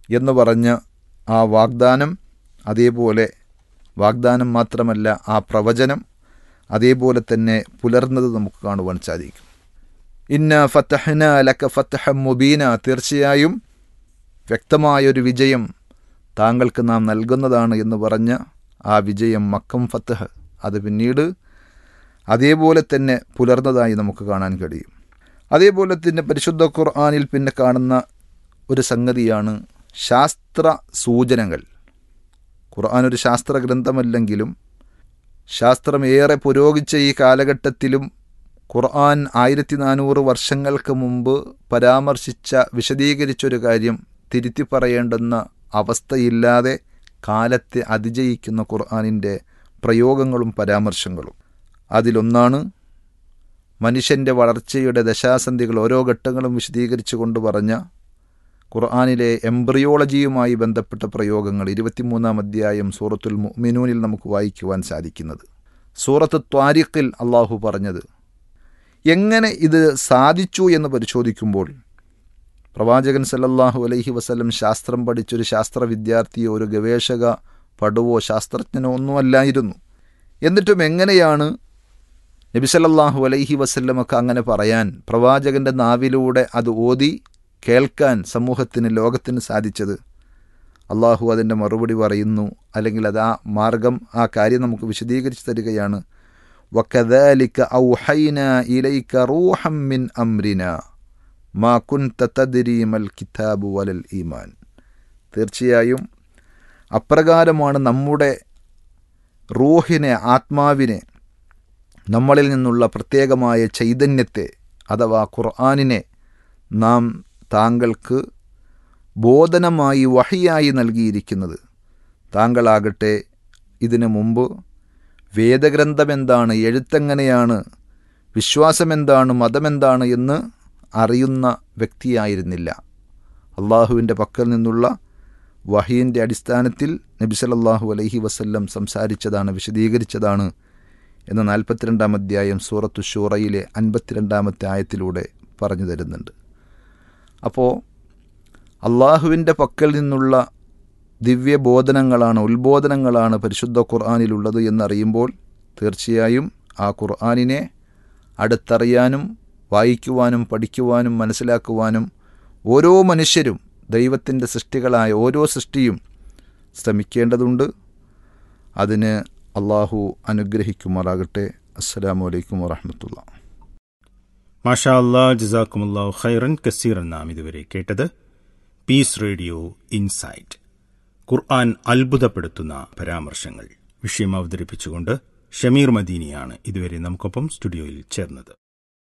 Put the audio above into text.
എന്ന് പറഞ്ഞ ആ വാഗ്ദാനം അതേപോലെ വാഗ്ദാനം മാത്രമല്ല ആ പ്രവചനം അതേപോലെ തന്നെ പുലർന്നത് നമുക്ക് കാണുവാൻ സാധിക്കും ഇന്ന ഫത്തഹന ലക്ക ഫത്തഹ മുബീന തീർച്ചയായും വ്യക്തമായൊരു വിജയം താങ്കൾക്ക് നാം നൽകുന്നതാണ് എന്ന് പറഞ്ഞ ആ വിജയം മക്കം ഫത്തഹ് അത് പിന്നീട് അതേപോലെ തന്നെ പുലർന്നതായി നമുക്ക് കാണാൻ കഴിയും അതേപോലെ തന്നെ പരിശുദ്ധ ഖുർആാനിൽ പിന്നെ കാണുന്ന ഒരു സംഗതിയാണ് ശാസ്ത്ര സൂചനകൾ ഖുർആൻ ഒരു ശാസ്ത്ര ഗ്രന്ഥമല്ലെങ്കിലും ശാസ്ത്രം ഏറെ പുരോഗിച്ച ഈ കാലഘട്ടത്തിലും ഖുർആൻ ആയിരത്തി നാനൂറ് വർഷങ്ങൾക്ക് മുമ്പ് പരാമർശിച്ച വിശദീകരിച്ചൊരു കാര്യം തിരുത്തി പറയേണ്ടുന്ന അവസ്ഥയില്ലാതെ കാലത്തെ അതിജയിക്കുന്ന ഖുർആാനിൻ്റെ പ്രയോഗങ്ങളും പരാമർശങ്ങളും അതിലൊന്നാണ് മനുഷ്യൻ്റെ വളർച്ചയുടെ ദശാസന്ധികൾ ഓരോ ഘട്ടങ്ങളും വിശദീകരിച്ചു കൊണ്ട് പറഞ്ഞ ഖുർആാനിലെ എംബ്രിയോളജിയുമായി ബന്ധപ്പെട്ട പ്രയോഗങ്ങൾ ഇരുപത്തിമൂന്നാം അധ്യായം സൂറത്തുൽ മുഅ്മിനൂനിൽ നമുക്ക് വായിക്കുവാൻ സാധിക്കുന്നത് സൂറത്ത് ത്വാരിഖിൽ അള്ളാഹു പറഞ്ഞത് എങ്ങനെ ഇത് സാധിച്ചു എന്ന് പരിശോധിക്കുമ്പോൾ പ്രവാചകൻ സല്ലല്ലാഹു അലൈഹി വസല്ലം ശാസ്ത്രം പഠിച്ചൊരു ശാസ്ത്ര വിദ്യാർത്ഥിയോ ഒരു ഗവേഷക പടുവോ ശാസ്ത്രജ്ഞനോ ഒന്നുമല്ലായിരുന്നു എന്നിട്ടും എങ്ങനെയാണ് നബി സല്ലല്ലാഹു അലൈഹി വസല്ലമൊക്കെ അങ്ങനെ പറയാൻ പ്രവാചകൻ്റെ നാവിലൂടെ അത് ഓതി കേൾക്കാൻ സമൂഹത്തിന് ലോകത്തിന് സാധിച്ചത് അള്ളാഹു അതിൻ്റെ മറുപടി പറയുന്നു അല്ലെങ്കിൽ അത് ആ മാർഗം ആ കാര്യം നമുക്ക് വിശദീകരിച്ച് തരികയാണ് വക്കദാലിക്ക ഔഹൈന ഇലൈക റൂഹം മിൻ അംരിന മാ കുൻത തദ്രീമൽ കിതാബു വലൽ ഈമാൻ തീർച്ചയായും അപ്രകാരമാണ് നമ്മുടെ റൂഹിനെ ആത്മാവിനെ നമ്മളിൽ നിന്നുള്ള പ്രത്യേകമായ ചൈതന്യത്തെ അഥവാ ഖുർആാനിനെ നാം താങ്കൾക്ക് ബോധനമായി വഹിയായി നൽകിയിരിക്കുന്നത് താങ്കളാകട്ടെ ഇതിനു മുമ്പ് വേദഗ്രന്ഥം എന്താണ് എഴുത്തെങ്ങനെയാണ് വിശ്വാസമെന്താണ് മതമെന്താണ് എന്ന് അറിയുന്ന വ്യക്തിയായിരുന്നില്ല അള്ളാഹുവിൻ്റെ പക്കൽ നിന്നുള്ള വഹീൻ്റെ അടിസ്ഥാനത്തിൽ നബി സല്ലല്ലാഹു അലൈഹി വസല്ലം സംസാരിച്ചതാണ് വിശദീകരിച്ചതാണ് എന്ന നാൽപ്പത്തിരണ്ടാം അധ്യായം സൂറത്തു ഷൂറയിലെ അൻപത്തിരണ്ടാമത്തെ ആയത്തിലൂടെ പറഞ്ഞു തരുന്നുണ്ട് അപ്പോൾ അള്ളാഹുവിൻ്റെ പക്കൽ നിന്നുള്ള ദിവ്യബോധനങ്ങളാണ് ഉത്ബോധനങ്ങളാണ് പരിശുദ്ധ ഖുർആാനിലുള്ളത് എന്നറിയുമ്പോൾ തീർച്ചയായും ആ ഖുർആാനിനെ അടുത്തറിയാനും വായിക്കുവാനും പഠിക്കുവാനും മനസ്സിലാക്കുവാനും ഓരോ മനുഷ്യരും ദൈവത്തിൻ്റെ സൃഷ്ടികളായ ഓരോ സൃഷ്ടിയും ശ്രമിക്കേണ്ടതുണ്ട് അതിന് അള്ളാഹു അനുഗ്രഹിക്കുമാറാകട്ടെ അസ്സലാമു അലൈക്കും വറഹമത്തുള്ള മാഷാ അല്ലാ ജസാക്കുമുല്ലാ ഖൈറൻ കസീറൻ നാം ഇതുവരെ കേട്ടത് പീസ് റേഡിയോ ഇൻസൈറ്റ് ഖുർആൻ അത്ഭുതപ്പെടുത്തുന്ന പരാമർശങ്ങൾ വിഷയം അവതരിപ്പിച്ചുകൊണ്ട് ഷമീർ മദീനിയാണ് ഇതുവരെ നമുക്കൊപ്പം സ്റ്റുഡിയോയിൽ ചേർന്നത്